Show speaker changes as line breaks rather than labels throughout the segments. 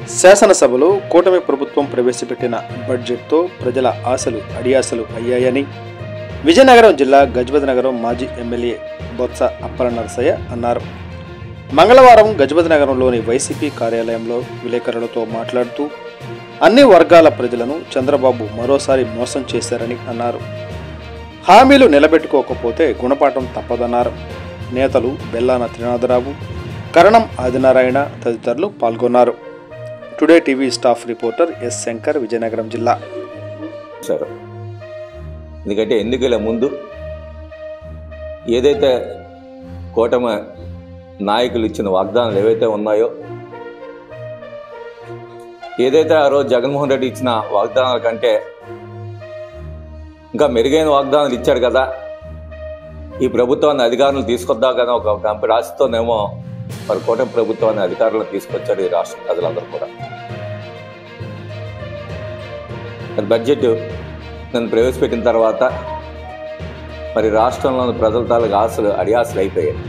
శాసనసభలో కూటమి ప్రభుత్వం ప్రవేశపెట్టిన బడ్జెట్తో ప్రజల ఆశలు అడియాసలు అయ్యాయని విజయనగరం జిల్లా గజపతి నగరం మాజీ ఎమ్మెల్యే బొత్స అప్పల నరసయ్య అన్నారు మంగళవారం గజపతి నగరంలోని వైసీపీ కార్యాలయంలో విలేకరులతో మాట్లాడుతూ అన్ని వర్గాల ప్రజలను చంద్రబాబు మరోసారి మోసం చేశారని అన్నారు హామీలు నిలబెట్టుకోకపోతే గుణపాఠం తప్పదన్నారు నేతలు బెల్లాన త్రినాథరావు కరణం ఆదినారాయణ తదితరులు పాల్గొన్నారు today TV staff reporter S Shankar Vizianagaram జిల్లా
ఇచ్చారు ఎందుకంటే ఎన్నికల ముందు ఏదైతే కూటమి నాయకులు ఇచ్చిన వాగ్దానాలు ఏవైతే ఉన్నాయో ఏదైతే ఆ రోజు జగన్మోహన్ రెడ్డి ఇచ్చిన వాగ్దానాల కంటే ఇంకా మెరుగైన వాగ్దానాలు ఇచ్చాడు కదా ఈ ప్రభుత్వాన్ని అధికారులు తీసుకొద్దాం కదా ఒక కంపెనీ రాశితోనేమో మరి కూటమి ప్రభుత్వాన్ని అధికారులను తీసుకొచ్చాడు ఈ రాష్ట్ర ప్రజలందరూ కూడా మరి బడ్జెట్ నన్ను ప్రవేశపెట్టిన తర్వాత మరి రాష్ట్రంలోని ప్రజల తాలూకు ఆశలు అడియాసలు అయిపోయాయి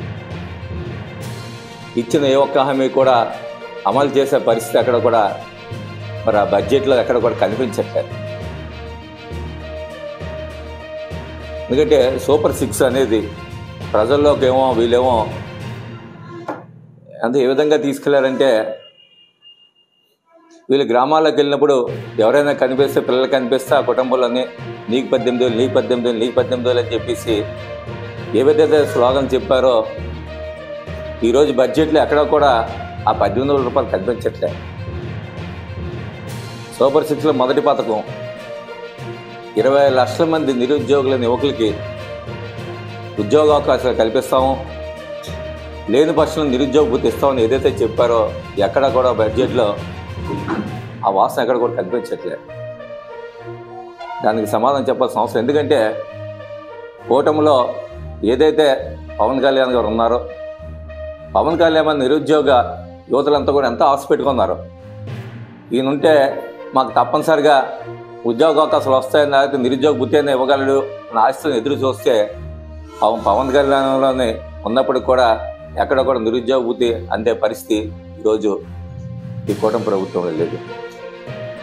ఇచ్చిన ఏ ఒక్క హామీ కూడా అమలు చేసే పరిస్థితి అక్కడ కూడా మరి ఆ బడ్జెట్లో ఎక్కడ కూడా కనిపించట్లేదు ఎందుకంటే సూపర్ సిక్స్ అనేది ప్రజల్లోకి ఏమో వీళ్ళేమో అంత ఏ విధంగా తీసుకెళ్లారంటే వీళ్ళు గ్రామాల్లోకి వెళ్ళినప్పుడు ఎవరైనా కనిపిస్తే పిల్లలు కనిపిస్తే ఆ కుటుంబంలోని నీకు పద్దెనిమిది వేలు నీకు పద్దెనిమిది వేలు నీకు పద్దెనిమిది వేలు అని చెప్పేసి ఏవైతే స్లోగన్ చెప్పారో ఈరోజు బడ్జెట్లో ఎక్కడ కూడా ఆ పద్దెనిమిది వేల రూపాయలు కనిపించట్లే సూపర్ సిక్స్లో మొదటి పథకం ఇరవై లక్షల మంది నిరుద్యోగులైన యువకులకి ఉద్యోగ అవకాశాలు కల్పిస్తాము లేని పక్షంలో నిరుద్యోగ భృతి ఇస్తామని ఏదైతే చెప్పారో ఎక్కడ కూడా బడ్జెట్లో ఆ వాసన ఎక్కడ కూడా కనిపించట్లేదు దానికి సమాధానం చెప్పాల్సిన అవసరం ఎందుకంటే కూటమిలో ఏదైతే పవన్ కళ్యాణ్ గారు ఉన్నారో పవన్ కళ్యాణ్ గారు నిరుద్యోగ యువతలంతా కూడా ఎంత ఆశ పెట్టుకున్నారు ఈయనుంటే మాకు తప్పనిసరిగా ఉద్యోగ అవకాశాలు వస్తాయని లేకపోతే నిరుద్యోగ బుద్ధి అయినా ఇవ్వగలడు అని ఆశతో ఎదురు చూస్తే పవన్ పవన్ కళ్యాణ్లోనే ఉన్నప్పటికి కూడా ఎక్కడ కూడా నిరుద్యోగ బుద్ధి అందే పరిస్థితి ఈరోజు ఈ కూటమి ప్రభుత్వంలో లేదు